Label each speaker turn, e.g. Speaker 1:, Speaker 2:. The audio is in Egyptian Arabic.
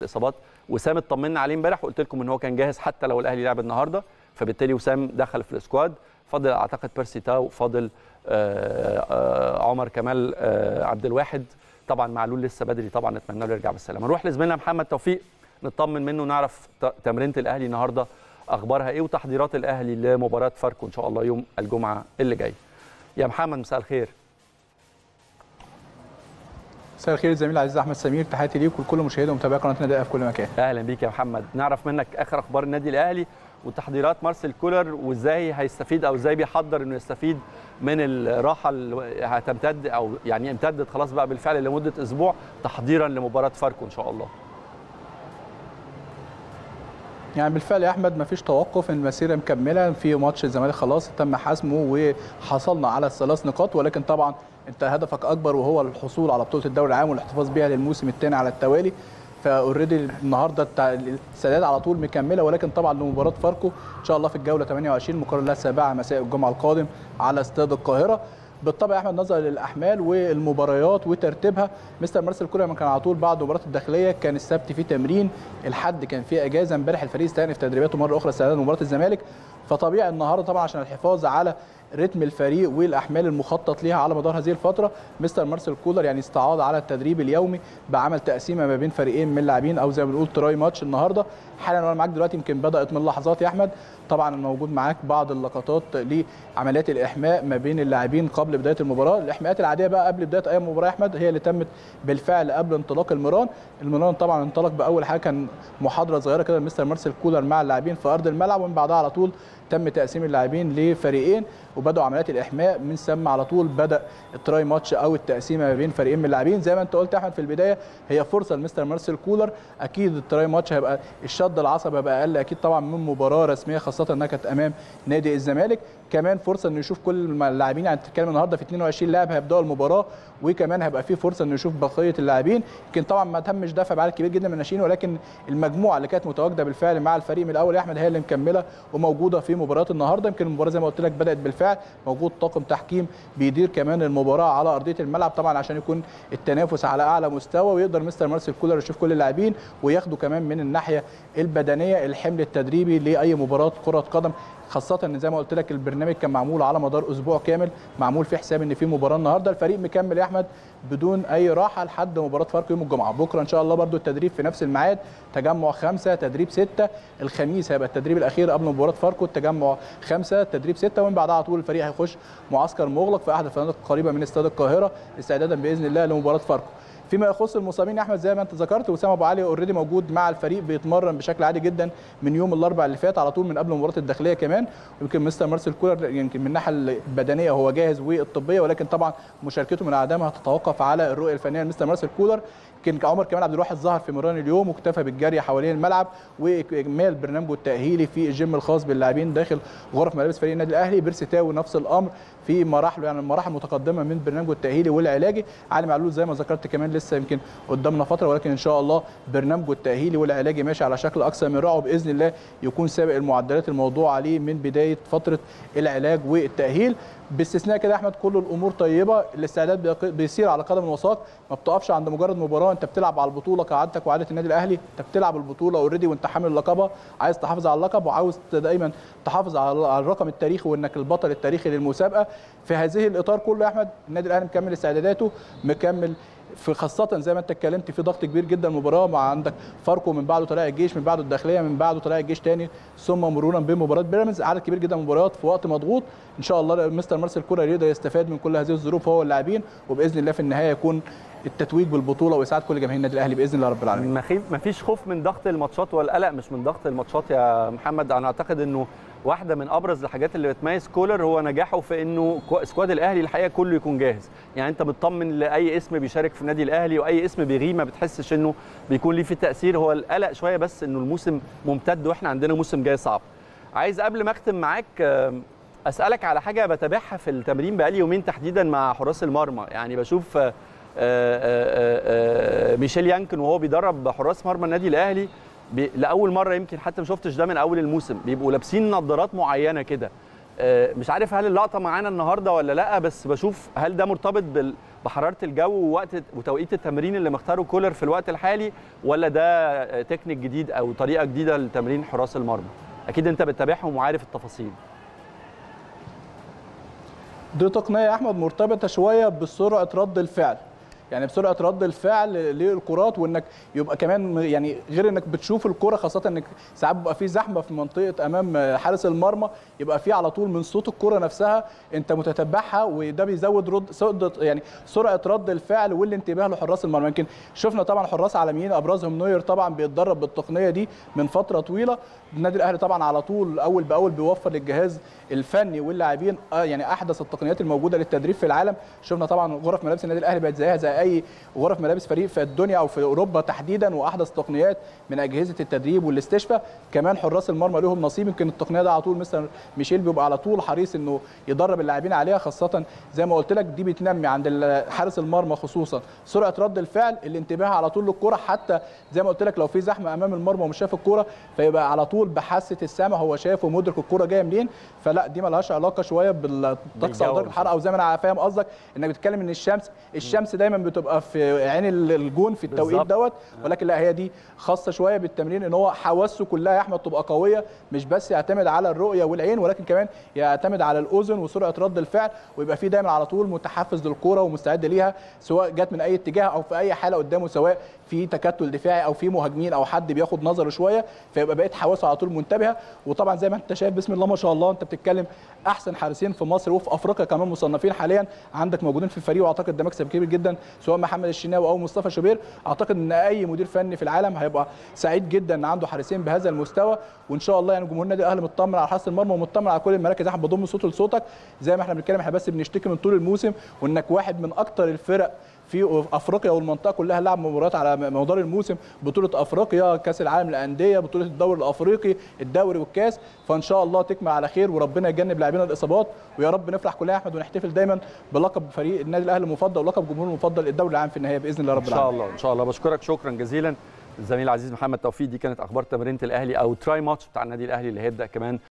Speaker 1: الاصابات وسام اطمنا عليه امبارح وقلت لكم ان هو كان جاهز حتى لو الاهلي لعب النهارده فبالتالي وسام دخل في السكواد فاضل اعتقد بيرسي تاو فاضل آه، آه، عمر كمال آه، عبد الواحد طبعا معلول لسه بدري طبعا نتمنى له يرجع بالسلامه نروح لزميلنا محمد توفيق نطمن منه نعرف ت- تمرينه الاهلي النهارده اخبارها ايه وتحضيرات الاهلي لمباراه فاركو ان شاء الله يوم الجمعه اللي جاي يا محمد مساء الخير
Speaker 2: مساء الخير الزميل العزيز احمد سمير تحياتي ليك ولكل مشاهدي ومتابعي قناه نادي في كل مكان
Speaker 1: اهلا بيك يا محمد نعرف منك اخر اخبار النادي الاهلي وتحضيرات مارسيل كولر وازاي هيستفيد او ازاي بيحضر انه يستفيد من الراحه اللي هتمتد او يعني امتدت خلاص بقى بالفعل لمده اسبوع تحضيرا لمباراه فاركو ان شاء الله
Speaker 2: يعني بالفعل يا احمد مفيش توقف المسيره مكمله في ماتش الزمالك خلاص تم حسمه وحصلنا على الثلاث نقاط ولكن طبعا انت هدفك اكبر وهو الحصول على بطوله الدوري العام والاحتفاظ بيها للموسم الثاني على التوالي فاوريدي النهارده التع- السداد على طول مكمله ولكن طبعا لمباراه فاركو ان شاء الله في الجوله 28 مقرر لها السابعه مساء الجمعه القادم على استاد القاهره بالطبع يا احمد نظرا للاحمال والمباريات وترتيبها مستر مارسيل كولر لما كان على طول بعد مباراه الداخليه كان السبت فيه تمرين الحد كان فيه اجازه امبارح الفريق استأنف تدريباته مره اخرى استعدادا لمباراه الزمالك فطبيعي النهارده طبعا عشان الحفاظ على رتم الفريق والاحمال المخطط ليها على مدار هذه الفتره مستر مارسيل كولر يعني استعاض على التدريب اليومي بعمل تقسيمه ما بين فريقين من اللاعبين او زي ما بنقول تراي ماتش النهارده حالا وانا معاك دلوقتي يمكن بدات من لحظات يا احمد طبعا موجود معاك بعض اللقطات لعمليات الاحماء ما بين اللاعبين قبل بدايه المباراه الاحماءات العاديه بقى قبل بدايه اي مباراه يا احمد هي اللي تمت بالفعل قبل انطلاق المران المران طبعا انطلق باول حاجه كان محاضره صغيره كده لمستر مارسيل كولر مع اللاعبين في ارض الملعب ومن بعدها على طول تم تقسيم اللاعبين لفريقين وبداوا عمليات الاحماء من ثم على طول بدا التراي ماتش او التقسيمه ما بين فريقين من اللاعبين زي ما انت قلت يا احمد في البدايه هي فرصه لمستر مارسيل كولر اكيد التراي ماتش هيبقى الشد العصبي هيبقى اقل اكيد طبعا من مباراه رسميه خاصه انها كانت امام نادي الزمالك كمان فرصه انه يشوف كل اللاعبين يعني بتتكلم النهارده في 22 لاعب هيبداوا المباراه وكمان هيبقى في فرصه انه يشوف بقيه اللاعبين يمكن طبعا ما تمش دفع بعدد كبير جدا من الناشئين ولكن المجموعه اللي كانت متواجده بالفعل مع الفريق من الاول يا احمد هي اللي مكمله وموجوده في مباراه النهارده يمكن المباراه زي ما قلت لك بدات بالفعل موجود طاقم تحكيم بيدير كمان المباراه على ارضيه الملعب طبعا عشان يكون التنافس على اعلى مستوى ويقدر مستر مارسيل كولر يشوف كل اللاعبين وياخدوا كمان من الناحيه البدنيه الحمل التدريبي لاي مباراه كره قدم خاصة ان زي ما قلت لك البرنامج كان معمول على مدار اسبوع كامل معمول في حساب ان في مباراة النهارده الفريق مكمل يا احمد بدون اي راحة لحد مباراة فاركو يوم الجمعة بكرة ان شاء الله برده التدريب في نفس الميعاد تجمع خمسة تدريب ستة الخميس هيبقى التدريب الاخير قبل مباراة فاركو التجمع خمسة تدريب ستة ومن بعدها على طول الفريق هيخش معسكر مغلق في احد الفنادق القريبة من استاد القاهرة استعدادا باذن الله لمباراة فاركو فيما يخص المصابين يا احمد زي ما انت ذكرت وسام ابو علي اوريدي موجود مع الفريق بيتمرن بشكل عادي جدا من يوم الاربعاء اللي فات على طول من قبل مباراه الداخليه كمان ويمكن مستر مارسيل كولر يمكن من الناحيه البدنيه هو جاهز والطبيه ولكن طبعا مشاركته من عدمها تتوقف على الرؤيه الفنيه لمستر مارسيل كولر يمكن عمر كمال عبد الواحد ظهر في مران اليوم واكتفى بالجري حوالين الملعب واكمال برنامجه التاهيلي في الجيم الخاص باللاعبين داخل غرف ملابس فريق النادي الاهلي بيرسي تاو نفس الامر في مراحله يعني المراحل المتقدمه من برنامجه التاهيلي والعلاجي علي معلول زي ما ذكرت كمان لسه يمكن قدامنا فتره ولكن ان شاء الله برنامجه التاهيلي والعلاجي ماشي على شكل اكثر من رائع وباذن الله يكون سابق المعدلات الموضوع عليه من بدايه فتره العلاج والتاهيل باستثناء كده يا احمد كل الامور طيبه الاستعداد بيسير على قدم وساق ما بتقفش عند مجرد مباراه انت بتلعب على البطوله كعادتك وعاده النادي الاهلي انت بتلعب البطوله اوريدي وانت حامل لقبها عايز تحافظ على اللقب وعاوز دايما تحافظ على الرقم التاريخي وانك البطل التاريخي للمسابقه في هذه الاطار كله يا احمد النادي الاهلي مكمل استعداداته مكمل في خاصة زي ما انت اتكلمت في ضغط كبير جدا المباراة مع عندك فاركو من بعده طلائع الجيش من بعده الداخلية من بعده طلائع الجيش تاني ثم مرورا بمباراة بيراميدز عدد كبير جدا من المباريات في وقت مضغوط ان شاء الله مستر مارسيل كولر يقدر يستفاد من كل هذه الظروف هو اللاعبين وباذن الله في النهاية يكون التتويج بالبطوله واسعاد كل جماهير النادي الاهلي باذن الله رب العالمين.
Speaker 1: ما فيش خوف من ضغط الماتشات والقلق مش من ضغط الماتشات يا محمد انا اعتقد انه واحده من ابرز الحاجات اللي بتميز كولر هو نجاحه في انه سكواد الاهلي الحقيقه كله يكون جاهز يعني انت مطمن لاي اسم بيشارك في النادي الاهلي واي اسم بيغيب ما بتحسش انه بيكون ليه في تاثير هو القلق شويه بس انه الموسم ممتد واحنا عندنا موسم جاي صعب عايز قبل ما اختم معاك اسالك على حاجه بتابعها في التمرين بقالي يومين تحديدا مع حراس المرمى يعني بشوف آآ آآ ميشيل يانكن وهو بيدرب حراس مرمى النادي الاهلي لاول مره يمكن حتى ما شفتش ده من اول الموسم بيبقوا لابسين نظارات معينه كده آه، مش عارف هل اللقطه معانا النهارده ولا لا بس بشوف هل ده مرتبط بال- بحراره الجو ووقت وتوقيت التمرين اللي مختاره كولر في الوقت الحالي ولا ده آه، تكنيك جديد او طريقه جديده لتمرين حراس المرمى اكيد انت بتتابعهم وعارف التفاصيل
Speaker 2: دي تقنيه يا احمد مرتبطه شويه بسرعه رد الفعل يعني بسرعه رد الفعل للكرات وانك يبقى كمان يعني غير انك بتشوف الكره خاصه انك ساعات بيبقى في زحمه في منطقه امام حارس المرمى يبقى في على طول من صوت الكره نفسها انت متتبعها وده بيزود رد صد- يعني سرعه رد الفعل والانتباه لحراس المرمى يمكن شفنا طبعا حراس عالميين ابرزهم نوير طبعا بيتدرب بالتقنيه دي من فتره طويله النادي الاهلي طبعا على طول اول باول بيوفر للجهاز الفني واللاعبين آه يعني احدث التقنيات الموجوده للتدريب في العالم شفنا طبعا غرف ملابس النادي الاهلي بقت زيها زي اي غرف ملابس فريق في الدنيا او في اوروبا تحديدا واحدث التقنيات من اجهزه التدريب والاستشفاء كمان حراس المرمى لهم نصيب يمكن التقنيه ده على طول مستر ميشيل بيبقى على طول حريص انه يدرب اللاعبين عليها خاصه زي ما قلت لك دي بتنمي عند ال- حارس المرمى خصوصا سرعه رد الفعل الانتباه على طول للكره حتى زي ما قلت لك لو في زحمه امام المرمى ومش شايف الكره فيبقى على طول بحاسه السمع هو شايف ومدرك الكره جايه منين فلا دي ملهاش علاقه شويه بالطقس او
Speaker 1: بالجو.
Speaker 2: درجه الحراره او زي ما انا فاهم قصدك انك بتتكلم ان الشمس الشمس دايما بتبقى في عين ال- الجون في التوقيت
Speaker 1: بالظبط.
Speaker 2: دوت ولكن لا هي دي خاصه شويه بالتمرين ان هو حواسه كلها يا احمد تبقى قويه مش بس يعتمد على الرؤيه والعين ولكن كمان يعتمد على الاذن وسرعه رد الفعل ويبقى فيه دايما على طول متحفز للكوره ومستعد ليها سواء جت من اي اتجاه او في اي حاله قدامه سواء في تكتل دفاعي او في مهاجمين او حد بياخد نظره شويه فيبقى بقيت حواسه على طول منتبهه وطبعا زي ما انت شايف بسم الله ما شاء الله انت بتتكلم احسن حارسين في مصر وفي افريقيا كمان مصنفين حاليا عندك موجودين في الفريق واعتقد ده مكسب كبير جدا سواء محمد الشناوي او مصطفى شوبير اعتقد ان اي مدير فني في العالم هيبقى سعيد جدا ان عنده حارسين بهذا المستوى وان شاء الله يعني جمهور النادي الاهلي مطمن على حراسه المرمى ومطمن على كل المراكز احنا بضم صوته لصوتك زي ما احنا بنتكلم احنا بس بنشتكي من طول الموسم وانك واحد من اكتر الفرق في افريقيا والمنطقه كلها لعب مباريات على مدار الموسم بطوله افريقيا كاس العالم للانديه بطوله الدوري الافريقي الدوري والكاس فان شاء الله تكمل على خير وربنا يجنب لاعبينا الاصابات ويا رب نفرح كلنا يا احمد ونحتفل دايما بلقب فريق النادي الاهلي المفضل ولقب جمهوره المفضل الدوري العام في النهايه باذن الله رب
Speaker 1: ان شاء
Speaker 2: العالمين
Speaker 1: الله ان شاء الله بشكرك شكرا جزيلا الزميل العزيز محمد توفيق دي كانت اخبار تمرينه الاهلي او تراي ماتش بتاع النادي الاهلي اللي هيبدا كمان